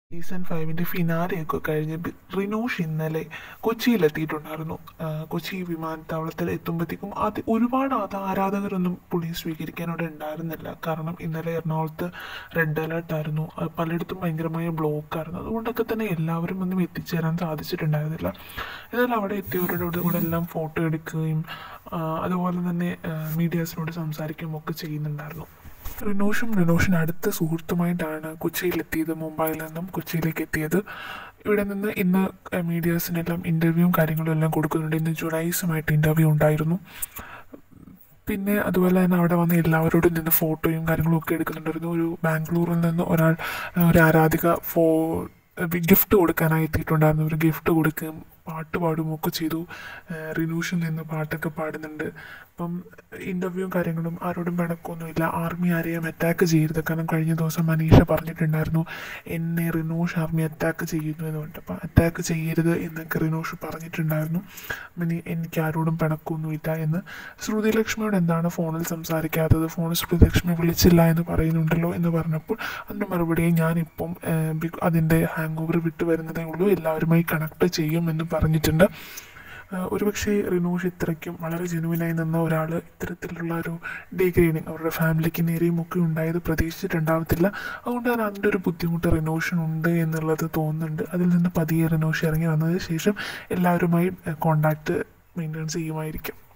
season ഫൈവിൻ്റെ ഫിനാലെയൊക്കെ കഴിഞ്ഞ് B- Rinosh ഇന്നലെ കൊച്ചിയിലെത്തിയിട്ടുണ്ടായിരുന്നു ആ, കൊച്ചി വിമാനത്താവളത്തിൽ എത്തുമ്പോഴത്തേക്കും അത് ഒരുപാട് അത് ആരാധകരൊന്നും പുള്ളിയെ സ്വീകരിക്കാൻ അവിടെ ഉണ്ടായിരുന്നില്ല കാരണം ഇന്നലെ എറണാകുളത്ത് റെഡ് അലേർട്ട് ആയിരുന്നു ആ, പലയിടത്തും ഭയങ്കരമായ ബ്ലോക്ക് ആയിരുന്നു അതുകൊണ്ടൊക്കെ തന്നെ എല്ലാവരും ഒന്നും എത്തിച്ചേരാൻ സാധിച്ചിട്ടുണ്ടായിരുന്നില്ല എന്നാൽ അവിടെ എത്തിയവരോട് കൂടെ എല്ലാം ഫോട്ടോ എടുക്കുകയും ആ, അതുപോലെ തന്നെ മീഡിയാസിനോട് സംസാരിക്കുകയും ഒക്കെ ചെയ്യുന്നുണ്ടായിരുന്നു റിനോഷും റിനോഷിന് അടുത്ത സുഹൃത്തുമായിട്ടാണ് കൊച്ചിയിലെത്തിയത് മുംബൈയിൽ നിന്നും കൊച്ചിയിലേക്ക് എത്തിയത് ഇവിടെ നിന്ന് ഇന്ന് മീഡിയാസിനെല്ലാം ഇൻ്റർവ്യൂവും കാര്യങ്ങളും എല്ലാം കൊടുക്കുന്നുണ്ട് ഇന്ന് ജുനൈസുമായിട്ട് ഇൻ്റർവ്യൂ ഉണ്ടായിരുന്നു പിന്നെ അതുപോലെ തന്നെ അവിടെ വന്ന് എല്ലാവരോടും നിന്ന് ഫോട്ടോയും കാര്യങ്ങളും ഒക്കെ എടുക്കുന്നുണ്ടായിരുന്നു ഒരു ബാംഗ്ലൂരിൽ നിന്ന് ഒരാൾ ആ, ഒരു ആരാധിക ഫോ ഗിഫ്റ്റ് കൊടുക്കാനായി എത്തിയിട്ടുണ്ടായിരുന്നു ഒരു ഗിഫ്റ്റ് കൊടുക്കുകയും പാട്ട് പാടുകയും ഒക്കെ ചെയ്തു ആ, റിനൂഷിൽ നിന്ന് പാട്ടൊക്കെ പാടുന്നുണ്ട് അപ്പം ഇൻ്റർവ്യൂവും കാര്യങ്ങളും ആരോടും പിണക്കൊന്നുമില്ല ആർമി ആരെയും അറ്റാക്ക് ചെയ്യരുത് കാരണം കഴിഞ്ഞ ദിവസം മനീഷ പറഞ്ഞിട്ടുണ്ടായിരുന്നു എന്നെ റിനോഷ് ആർമി അറ്റാക്ക് ചെയ്യുന്നു എന്ന് പറഞ്ഞിട്ട് അപ്പം അറ്റാക്ക് ചെയ്യരുത് എന്നൊക്കെ റിനോഷ് പറഞ്ഞിട്ടുണ്ടായിരുന്നു പിന്നെ എനിക്ക് ആരോടും പിണക്കൊന്നുമില്ല എന്ന് ശ്രുതി ലക്ഷ്മിയോട് എന്താണ് ഫോണിൽ സംസാരിക്കാത്തത് ഫോണിൽ ശ്രുതി ലക്ഷ്മി വിളിച്ചില്ല എന്ന് പറയുന്നുണ്ടല്ലോ എന്ന് പറഞ്ഞപ്പോൾ അതിൻ്റെ മറുപടിയായി ഞാനിപ്പം ഏഹ്, ബിഗ്- അതിൻ്റെ ഹാങ് ഓവർ വിട്ടു വരുന്നതേ ഉള്ളൂ എല്ലാവരുമായി കണക്ട് ചെയ്യും എന്ന് പറഞ്ഞിട്ടുണ്ട് ഏഹ്, ഒരുപക്ഷെ റിനോഷ് ഇത്രയ്ക്കും വളരെ ജെനുവിനായി നിന്ന ഒരാൾ ഇത്തരത്തിലുള്ള ഒരു ഡീഗ്രേഡിങ് അവരുടെ ഫാമിലിക്ക് നേരെയും ഒക്കെ ഉണ്ടായത് പ്രതീക്ഷിച്ചിട്ടുണ്ടാവത്തില്ല അതുകൊണ്ട് തന്നെ അതിൻ്റെ ഒരു ബുദ്ധിമുട്ട് റിനോഷിനുണ്ട് എന്നുള്ളത് തോന്നുന്നുണ്ട് അതിൽ നിന്ന് പതിയെ റിനോഷ് ഇറങ്ങി വന്നതിന് ശേഷം എല്ലാവരുമായും കോണ്ടാക്ട് മെയിൻറ്റെയിൻ ചെയ്യുമായിരിക്കും